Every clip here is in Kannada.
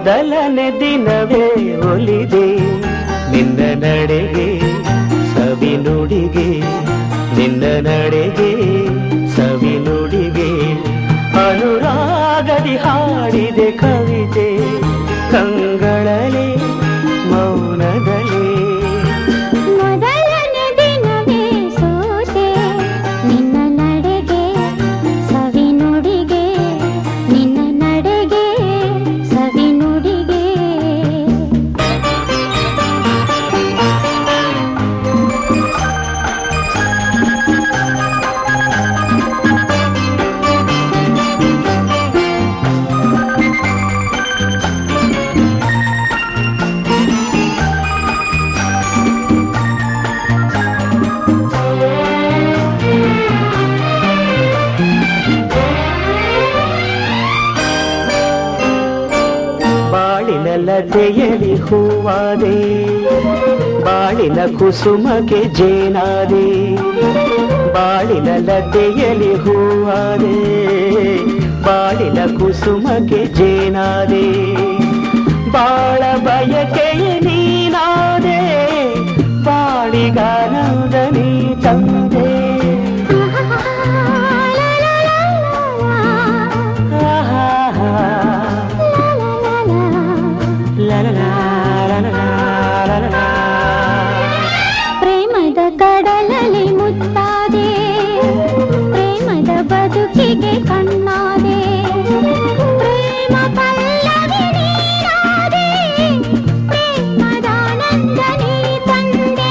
ಮೊದಲನೇ ದಿನವೇ ಒಲಿದೆ ನಿನ್ನ ನಡೆಗೆ ಸವಿ ನುಡಿಗೆ ನಿನ್ನ ನಡೆಗೆ ಸವಿ ನುಡಿಗೆ ಅನುರಾಗದಿ ಹಾಡಿದೆ ಕವಿತೆ ಕಂಗಳಲೆ ಮೌನದಲೇ ಮೊದಲನೇ ದಿನವೇ ಸೋತೆ ನಿನ್ನ ನಡೆಗೆ ಸವಿ ನುಡಿಗೆ ನಿನ್ನ ನಡೆಗೆ ಸವಿ ನುಡಿಗೆ ಬಾಳಿನ ಲತೆಯಲಿ ಹೂವಾದೆ ಬಾಳಿನ ಕುಸುಮಗೆ ಜೇನಾದೆ ಬಾಳಿನ ಲತೆಯಲಿ ಹೂವಾದೆ ಬಾಳಿನ ಕುಸುಮಗೆ ಜೇನಾದೆ ಬಾಳ ಬಯಕೆಯ ನೀನಾದೆ ಬಾಳಿಗಾನದ ನೀ ತಂದೆ ಆಹಾ La la la la la la la la. ಪ್ರೇಮದ ಕಡಲಲ್ಲಿ ಮುತ್ತಾದೆ ಪ್ರೇಮದ ಬದುಕಿಗೆ ಕಣ್ಣಾದೆ ಪ್ರೇಮ ಪಲ್ಲವಿ ನೀನಾದೆ ಪ್ರೇಮದಾನಂದ ನೀ ತಂದೆ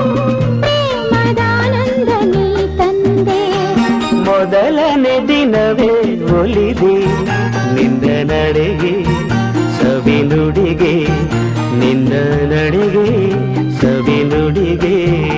ಪ್ರೇಮದಾನಂದ ನೀ ತಂದೆ ಮೊದಲನೇ ದಿನವೇ ಒಲಿದೆ ನಿನ್ನ ನಡೆಗೆ ಸವಿ ನುಡಿಗೆ ನಿನ್ನ ನಡೆಗೆ ಸವಿ ನುಡಿಗೆ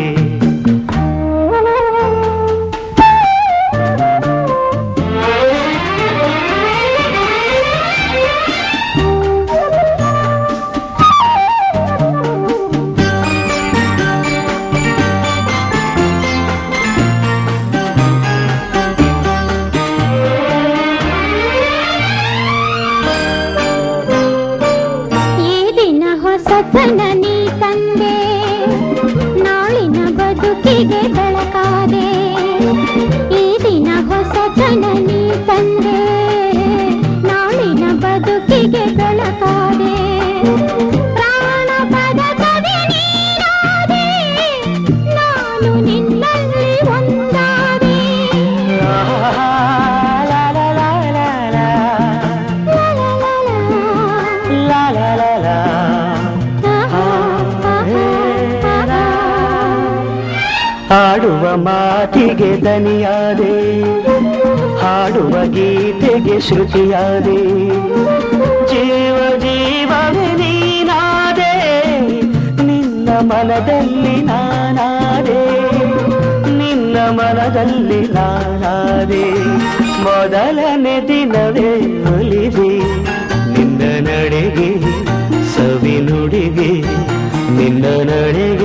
ಈ ದಿನ ಹೊಸತನ ನೀ ತಂದೆ ನಾಳಿನ ಬದುಕಿಗೆ ಬೆಳಕಾದೆ ಈ ದಿನ ಹೊಸತನ ನೀ ತಂದೆ ನಾಳಿನ ಬದುಕಿಗೆ ಬೆಳಕಾದೆ ಪ್ರಾಣ ಪದಕವೇ ನೀನಾದೆ ನಾನು ನಿನ್ನಲ್ಲಿ ಒಂದಾದೆ ಆಹಾ, la la la la la. La la la la. ಹಾಡುವ ಮಾತಿಗೆ ದನಿಯಾದೆ ಹಾಡುವ ಗೀತೆಗೆ ಶ್ರುತಿಯಾದೆ ಜೀವ ಜೀವವೇ ನೀನಾದೆ ನಿನ್ನ ಮನದಲ್ಲಿ ನಾನಾದೆ ನಿನ್ನ ಮನದಲ್ಲಿ ನಾನಾದೆ ಮೊದಲನೇ ದಿನವೇ ಒಲಿದೆ ನಿನ್ನ ನಡೆಗೆ ಸವಿ ನುಡಿಗೆ ನಿನ್ನ ನಡೆಗೆ